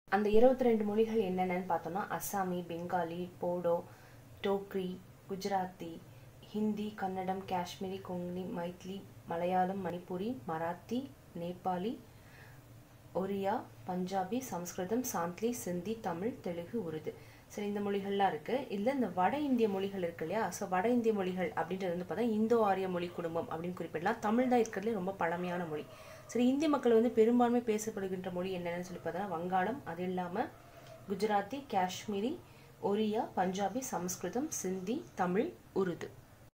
அந்த இருபத்தி ரெண்டு மொழிகள் என்னென்னு பார்த்தோம்னா அஸ்ஸாமி பெங்காலி போடோ டோக்ரி குஜராத்தி ஹிந்தி கன்னடம் காஷ்மீரி கொங்கணி மைத்லி மலையாளம் மணிப்புரி மராத்தி நேபாளி ஒரியா பஞ்சாபி சமஸ்கிருதம் சாந்த்லி சிந்தி தமிழ் தெலுங்கு உருது சரி இந்த மொழிகள்லாம் இருக்குது இதில் இந்த வட இந்திய மொழிகள் இருக்கு இல்லையா ஸோ வட இந்திய மொழிகள் அப்படின்றது வந்து பார்த்தா இந்தோ ஆரிய மொழி குடும்பம் அப்படின்னு குறிப்பிடலாம் தமிழ் தான் இருக்கிறதுலே ரொம்ப பழமையான மொழி சரி இந்திய மக்கள் வந்து பெரும்பான்மை பேசப்படுகின்ற மொழி என்னென்னு சொல்லி பார்த்தோன்னா வங்காளம் அது இல்லாமல் குஜராத்தி காஷ்மீரி ஒரியா பஞ்சாபி சமஸ்கிருதம் சிந்தி தமிழ் உருது